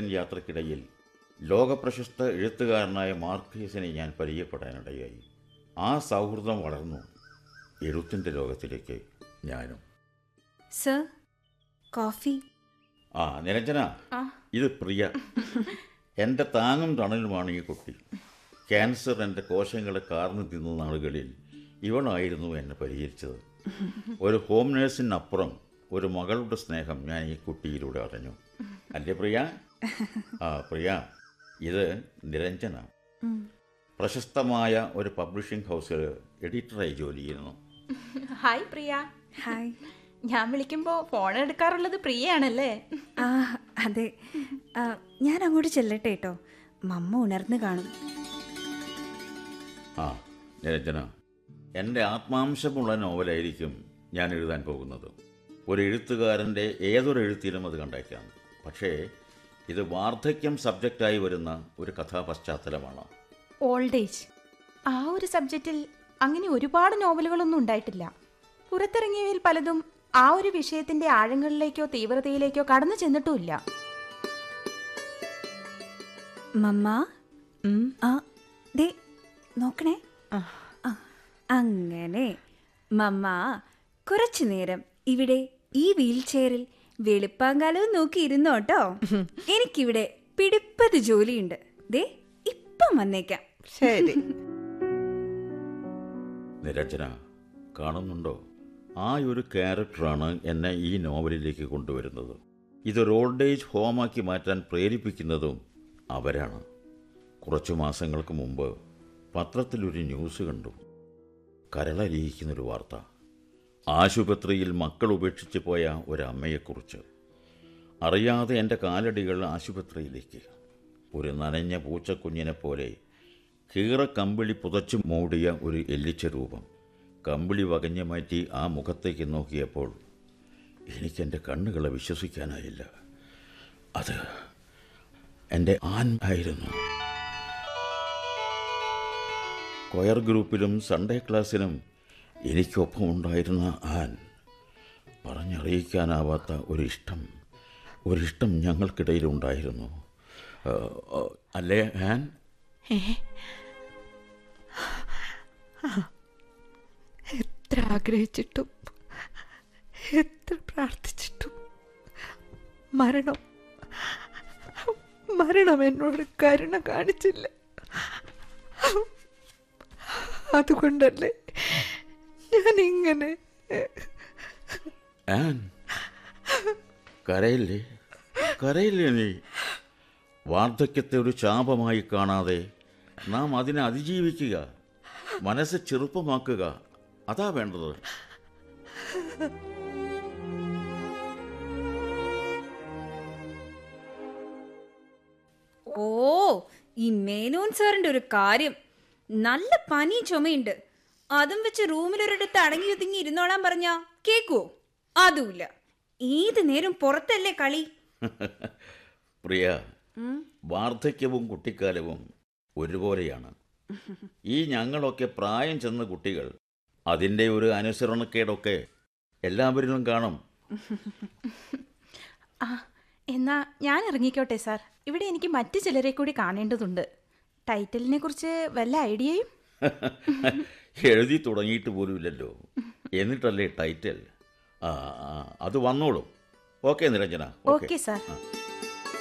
യാത്രക്കിടയിൽ ലോകപ്രശസ്ത എഴുത്തുകാരനായ മാർക്കേസിനെ ഞാൻ പരിചയപ്പെടാനിടയായി ആ സൗഹൃദം വളർന്നു എഴുത്തിൻ്റെ ലോകത്തിലേക്ക് ഞാനും സർ കോഫി ആ നിരഞ്ജന ആ. ഇത് പ്രിയ എൻ്റെ താങ്ങും തണലുമാണ് ഈ കുട്ടി ക്യാൻസർ എൻ്റെ കോശങ്ങളെ കാർന്നു തിന്ന നാളുകളിൽ ഇവളായിരുന്നു എന്നെ പരിഹരിച്ചത് ഒരു ഹോം നേഴ്സിനപ്പുറം ഒരു മകളുടെ സ്നേഹം ഞാൻ ഈ കുട്ടിയിലൂടെ അറിഞ്ഞു അല്ലേ പ്രിയ ആ പ്രിയ ഇത് നിരഞ്ജന പ്രശസ്തമായ ഒരു പബ്ലിഷിംഗ് ഹൗസിൽ എഡിറ്ററായി ജോലി ചെയ്യുന്നു ഹായ് പ്രിയ ഹായ് ഞാൻ വിളിക്കുമ്പോൾ ഫോൺ എടുക്കാറുള്ളത് പ്രിയയാണല്ലേ ആ അതെ ആ, ഞാൻ അങ്ങോട്ട് ചെല്ലട്ടെ കേട്ടോ മമ്മ ഉണർന്നു കാണും ആ നിരഞ്ജന എൻ്റെ ആത്മാംശമുള്ള നോവലായിരിക്കും ഞാൻ എഴുതാൻ പോകുന്നത് ഒരു എഴുത്തുകാരൻ്റെ ഏതൊരു എഴുത്തിലും അത് കണ്ടേക്കാം പക്ഷേ ഇത് വാർദ്ധക്യം സബ്ജക്റ്റായി വരുന്ന ഒരു കഥാപശ്ചാത്തലമാണ് ഓൾഡ് ഏജ് ആ ഒരു സബ്ജക്റ്റിൽ അങ്ങനെ ഒരുപാട് നോവലുകളൊന്നും ഉണ്ടായിട്ടില്ല പുറത്തിറങ്ങിയവയിൽ പലതും ആ ഒരു വിഷയത്തിന്റെ ആഴങ്ങളിലേക്കോ തീവ്രതയിലേക്കോ കടന്നു ചെന്നിട്ടുമില്ല മമ്മ ആ ദേ നോക്കണേ ആ, അങ്ങനെ മമ്മ കുറച്ചു നേരം ഇവിടെ ഈ വീൽ ചെയറിൽ വെളുപ്പാങ്കാലവും നോക്കി ഇരുന്നോട്ടോ എനിക്കിവിടെ പിടിപ്പത് ജോലിയുണ്ട് ദേ ഇപ്പം വന്നേക്കാം ശരി നിരഞ്ജന കാണുന്നുണ്ടോ ആ ഒരു ക്യാരക്ടറാണ് എന്നെ ഈ നോവലിലേക്ക് കൊണ്ടുവരുന്നത് ഇതൊരു ഓൾഡ് ഏജ് ഹോമാക്കി മാറ്റാൻ പ്രേരിപ്പിക്കുന്നതും അവരാണ് കുറച്ചു മാസങ്ങൾക്ക് മുമ്പ് പത്രത്തിലൊരു ന്യൂസ് കണ്ടു കരളലിയിക്കുന്നൊരു വാർത്ത ആശുപത്രിയിൽ മക്കൾ ഉപേക്ഷിച്ച് പോയ ഒരമ്മയെക്കുറിച്ച് അറിയാതെ എൻ്റെ കാലടികൾ ആശുപത്രിയിലേക്ക് ഒരു നനഞ്ഞ പൂച്ചക്കുഞ്ഞിനെ പോലെ കീറ കമ്പിളി പുതച്ചു മൂടിയ ഒരു എല്ലിച്ച രൂപം കമ്പിളി വകഞ്ഞു മാറ്റി ആ മുഖത്തേക്ക് നോക്കിയപ്പോൾ എനിക്കെൻ്റെ കണ്ണുകളെ വിശ്വസിക്കാനായില്ല അത് എൻ്റെ ആൻ ആയിരുന്നു കൊയർ ഗ്രൂപ്പിലും സൺഡേ ക്ലാസ്സിലും എനിക്കൊപ്പം ഉണ്ടായിരുന്ന ആൻ പറഞ്ഞറിയിക്കാനാവാത്ത ഒരു ഇഷ്ടം ഒരിഷ്ടം ഞങ്ങൾക്കിടയിലുണ്ടായിരുന്നു ആ, ആ, അല്ലേ ആൻ എത്ര ആഗ്രഹിച്ചിട്ടും എത്ര പ്രാർത്ഥിച്ചിട്ടും മരണം മരണം എന്നോട് കരുണ കാണിച്ചില്ല അതുകൊണ്ടല്ലേ ഞാൻ ഇങ്ങനെ ആൻ കരയില്ലേ കരയില്ലേ നീ വാർദ്ധക്യത്തെ ഒരു ശാപമായി കാണാതെ നാം അതിനെ അതിജീവിക്കുക മനസ്സ് ചെറുപ്പമാക്കുക അതാ വേണ്ടത് ഓ ഈ മേനോൻ സാറിന്റെ ഒരു കാര്യം നല്ല പനി ചുമയുണ്ട് അതും വെച്ച് റൂമിലൊരിടത്ത് അടങ്ങി ഒതുങ്ങി ഇരുന്നോളാൻ പറഞ്ഞാ കേക്കുവോ അതുമില്ല ഏത് നേരം പുറത്തല്ലേ കളി പ്രിയ വാർദ്ധക്യവും കുട്ടിക്കാലവും ഒരുപോലെയാണ് ഈ ഞങ്ങളൊക്കെ പ്രായം ചെന്ന കുട്ടികൾ അതിൻ്റെ ഒരു അനുസരണക്കേടൊക്കെ എല്ലാവരിലും കാണും ആ എന്നാ ഞാൻ ഇറങ്ങിക്കോട്ടെ സാർ ഇവിടെ എനിക്ക് മറ്റു ചിലരെ കൂടി കാണേണ്ടതുണ്ട് ടൈറ്റിലിനെ കുറിച്ച് വല്ല ഐഡിയയും എഴുതി തുടങ്ങിയിട്ട് പോലുമില്ലല്ലോ എന്നിട്ടല്ലേ ടൈറ്റിൽ ആ ആ, അത് വന്നോളും ഓക്കെ നിരഞ്ജന ഓക്കെ സാർ ആ.